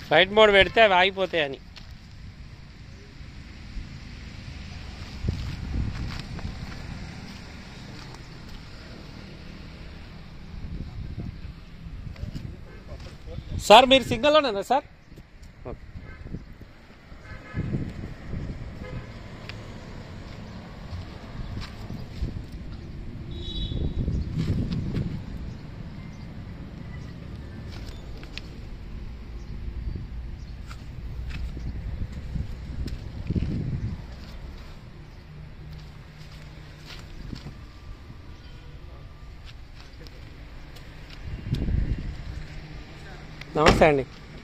flight mode పెడితే అవి ఆగిపోతాయని sir మీరు సిగ్నల్లోనేనా సార్ ఓకే నమస్తే అండి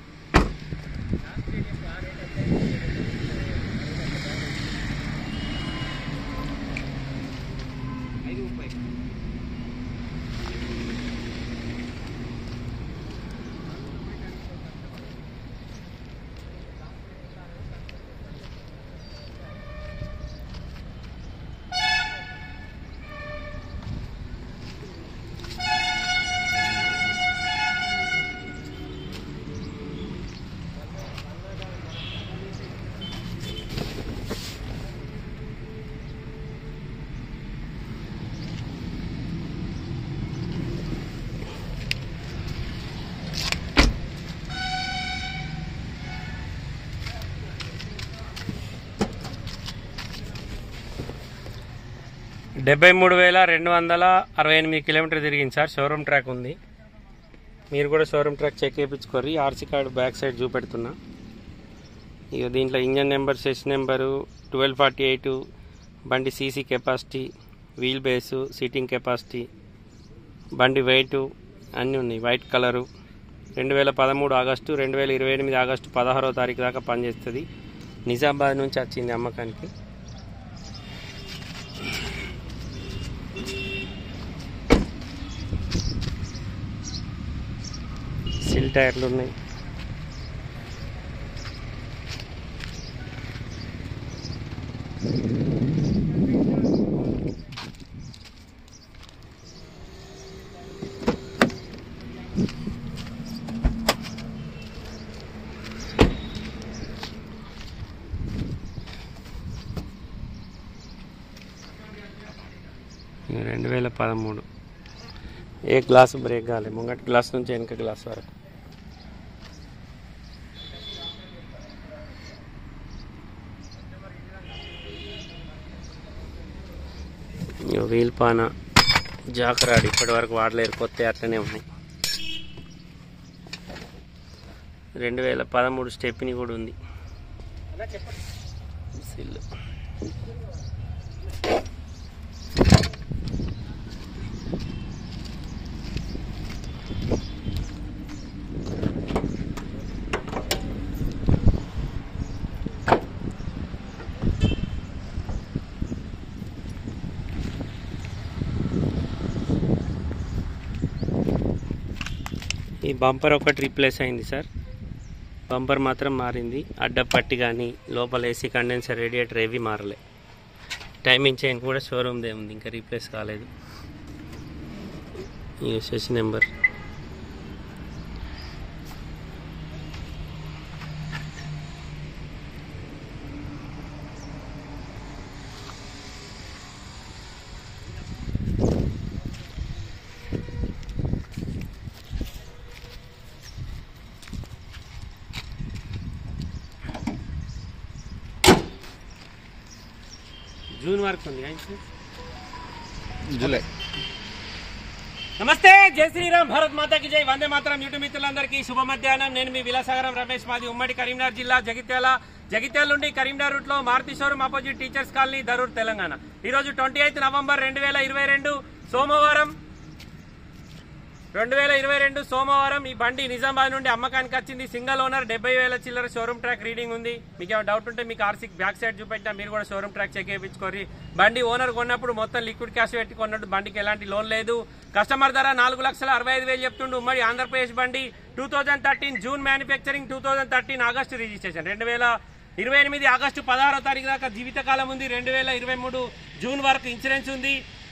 డెబ్బై మూడు వేల రెండు వందల అరవై ఎనిమిది కిలోమీటర్ తిరిగింది సార్ షోరూమ్ ట్రాక్ ఉంది మీరు కూడా షోరూమ్ ట్రాక్ చెక్ చేయించుకోర్రి ఆర్సీ కార్డు బ్యాక్ సైడ్ చూపెడుతున్నా ఇక దీంట్లో ఇంజన్ నెంబర్ సెస్ నెంబరు ట్వెల్వ్ ఫార్టీ ఎయిట్ బండి CC capacity wheel base seating capacity బండి వెయిట్ అన్నీ ఉన్నాయి వైట్ కలరు రెండు వేల పదమూడు ఆగస్టు రెండు వేల ఇరవై ఎనిమిది ఆగస్టు పదహారో తారీఖు దాకా పనిచేస్తుంది నిజామాబాద్ నుంచి వచ్చింది అమ్మకానికి సిల్ టైర్లు ఉన్నాయి రెండు వేల పదమూడు ఏ గ్లాస్ బ్రేక్ కాలే ముంగటి గ్లాస్ నుంచి వెనక గ్లాస్ వరకు ఇగో వీల్ పాన జాకరాడు ఇప్పటి వరకు వాడలేరు కొత్త అట్లనే ఉన్నాయి రెండు వేల పదమూడు స్టెప్ని కూడా ఉంది సిల్ ఈ బంపర్ ఒకటి రీప్లేస్ అయింది సార్ బంపర్ మాత్రం మారింది అడ్డ పట్టి కానీ లోపల ఏసీ కండెన్సర్ రేడియేటర్ ఏవి మారలే టైమింగ్ చైన్ కూడా షోరూమ్దే ఉంది ఇంకా రీప్లేస్ కాలేదు ఈ వచ్చేసి నెంబర్ జూన్ వరకు ఉంది జూలై నమస్తే జై శ్రీరామ్ భారత్ మాతాకి జై వందే మాత్రం యూట్యూబ్ మిత్రులందరికీ శుభ మధ్యాహ్నం నేను మీ విలాసాగరం రమేష్ మాది ఉమ్మడి కరీంనగర్ జిల్లా జగిత్యాల జగిత్యాల నుండి కరీంనగర్ రూట్ లో Maruti showroom opposite teachers colony Darur Telangana ఈ రోజు ట్వంటీ ఎయిత్ నవంబర్ రెండు వేల ఇరవై రెండు సోమవారం రెండు వేల ఇరవై రెండు సోమవారం ఈ బండి నిజామాబాద్ నుండి అమ్మకానికి వచ్చింది సింగల్ ఓనర్ డెబ్బై వేల చిల్లర షోరూమ్ ట్రాక్ రీడింగ్ ఉంది మీకు ఏమైనా డౌట్ ఉంటే మీకు ఆర్సీ బ్యాక్ సైడ్ చూపెట్టినా మీరు కూడా షోరూమ్ ట్రాక్ చెక్ చేయించుకోరి బండి ఓనర్ కొన్నప్పుడు మొత్తం లిక్విడ్ క్యాష్ పెట్టి కొన్నట్టు బండికి ఎలాంటి లోన్ లేదు కస్టమర్ ధర నాలుగు లక్షల అరవై ఐదు వేలు చెప్తుండు ఉమ్మడి ఆంధ్రప్రదేశ్ బండి two thousand thirteen June manufacturing two thousand thirteen August registration రెండు వేల ఇరవై ఎనిమిది ఆగస్టు పదహారో తారీఖు దాకా జీవితకాలం ఉంది రెండు వేల ఇరవై మూడు జూన్ వరకు ఇన్సూరెన్స్ ఉంది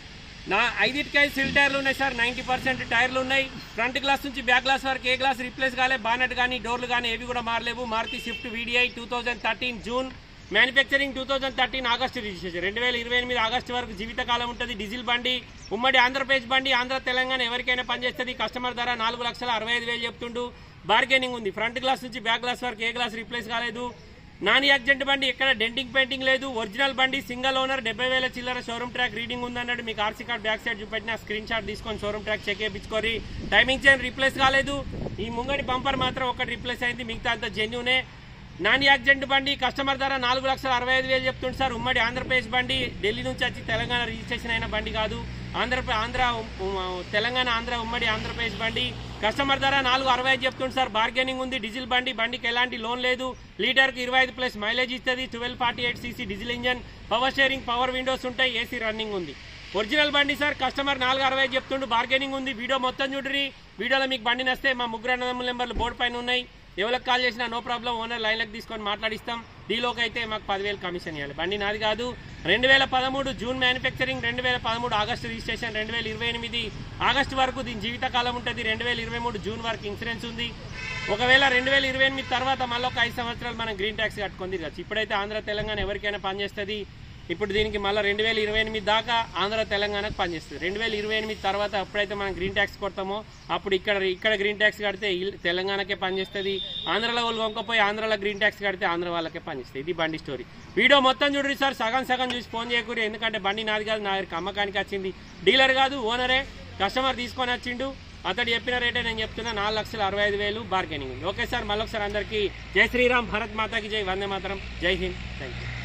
నా ఐదింటికి ఐదు సిల్ టైర్లు ఉన్నాయి సార్ నైంటీ పర్సెంట్ టైర్లు ఉన్నాయి ఫ్రంట్ గ్లాస్ నుంచి బ్యాక్ గ్లాస్ వరకు ఏ గ్లాస్ రిప్లేస్ కాలే బానెట్ కానీ డోర్లు కానీ ఏవి కూడా మారలేవు Maruti Swift VDI two thousand thirteen June manufacturing two thousand thirteen August registration రెండు వేల ఇరవై ఎనిమిది ఆగస్టు వరకు జీవితకాలం ఉంటుంది డీజిల్ బండి ఉమ్మడి ఆంధ్రప్రదేశ్ బండి ఆంధ్ర తెలంగాణ ఎవరికైనా పనిచేస్తుంది కస్టమర్ ధర నాలుగు లక్షల అరవై ఐదు వేలు చెప్తుండు బార్గెనింగ్ ఉంది ఫ్రంట్ గ్లాస్ నుంచి బ్యాక్ గ్లాస్ వరకు ఏ గ్లాస్ రిప్లేస్ కాలేదు నాన్ యాక్సిడెంట్ బండి ఎక్కడ డెంటింగ్ పెయింటింగ్ లేదు ఒరిజినల్ బండి సింగల్ ఓనర్ డెబ్బై వేల చిల్లర షోరూమ్ ట్రాక్ రీడింగ్ ఉందన్నాడు మీకు ఆర్సీ కార్డ్ బ్యాక్ సైడ్ చూపెట్టిన స్క్రీన్ షాట్ తీసుకొని షోరూమ్ ట్రాక్ చెక్ చేయించుకోరి టైమింగ్ చైన్ రీప్లేస్ కాలేదు ఈ ముంగడి బంపర్ మాత్రం ఒకటి రీప్లేస్ అయింది మిగతా అంత జెన్యునే నాన్ యాక్సిడెంట్ బండి కస్టమర్ ధర నాలుగు లక్షల అరవై ఐదు వేలు చెప్తుంది సార్ ఉమ్మడి ఆంధ్రప్రదేశ్ బండి ఢిల్లీ నుంచి వచ్చి తెలంగాణ రిజిస్ట్రేషన్ అయిన బండి కాదు ఆంధ్ర ఆంధ్ర ఉమ్, తెలంగాణ ఆంధ్ర ఉమ్మడి ఆంధ్రప్రదేశ్ బండి కస్టమర్ ధర నాలుగు అరవై ఐదు చెప్తుంది సార్ బార్గెనింగ్ ఉంది డీజిల్ బండి బండికి ఎలాంటి లోన్ లేదు లీటర్కి ఇరవై ఐదు ప్లస్ మైలేజ్ ఇస్తుంది twelve forty eight CC diesel engine power steering power windows ఉంటాయి ఏసీ రన్నింగ్ ఉంది ఒరిజినల్ బండి సార్ కస్టమర్ నాలుగు అరవై ఐదు చెప్తుండు బార్గెనింగ్ ఉంది వీడియో మొత్తం చూడరి వీడియోలో మీకు బండి నస్తే మా ముగ్గురు అన్నదమ్ముల నెంబర్లు బోర్డు పైన ఉన్నాయి ఎవరికి కాల్ చేసినా నో ప్రాబ్లం ఓనర్ లైన్లకు తీసుకొని మాట్లాడిస్తాం డీలోకి అయితే మాకు పదివేలు కమిషన్ ఇవ్వాలి బండి నాది కాదు రెండు వేల పదమూడు జూన్ మ్యానుఫ్యాక్చరింగ్ రెండు వేల పదమూడు ఆగస్టు రిజిస్ట్రేషన్ రెండు వేల ఇరవై ఎనిమిది ఆగస్టు వరకు దీని జీవితకాలం ఉంటుంది రెండు వేల ఇరవై మూడు జూన్ వరకు ఇన్సూరెన్స్ ఉంది ఒకవేళ రెండు వేల ఇరవై ఎనిమిది తర్వాత మళ్ళీ ఒక ఐదు సంవత్సరాలు మనం గ్రీన్ ట్యాక్స్ కట్టుకొని తిరగచ్చు ఇప్పుడైతే ఆంధ్ర తెలంగాణ ఎవరికైనా పనిచేస్తుంది ఇప్పుడు దీనికి మళ్ళీ రెండు వేల ఇరవై ఎనిమిది దాకా ఆంధ్ర తెలంగాణకు పనిచేస్తుంది రెండు వేల ఇరవై ఎనిమిది తర్వాత ఎప్పుడైతే మనం గ్రీన్ ట్యాక్స్ కొడతామో అప్పుడు ఇక్కడ ఇక్కడ గ్రీన్ ట్యాక్స్ కడితే ఇల్- తెలంగాణకే పనిచేస్తుంది ఆంధ్రలో వాళ్ళు కొనుక్కపోయి ఆంధ్రలో గ్రీన్ ట్యాక్స్ కడితే ఆంధ్ర వాళ్ళకే పనిచేస్తుంది ఇది బండి స్టోరీ వీడియో మొత్తం చూడండి సార్ సగం సగం చూసి ఫోన్ చేయకూడదు ఎందుకంటే బండి నాది కాదు నా దగ్గరికి అమ్మకానికి వచ్చింది డీలర్ కాదు ఓనరే కస్టమర్ తీసుకొని వచ్చిండు అతడు చెప్పిన రేటే నేను చెప్తున్నా నాలుగు లక్షల అరవై ఐదు వేలు బార్గెనింగ్ ఉంది ఓకే సార్ మళ్ళొకసారి అందరికీ జై శ్రీరామ్ భరత్ మాతాకి జై వందే మాతరం జై హింద్ థ్యాంక్ యూ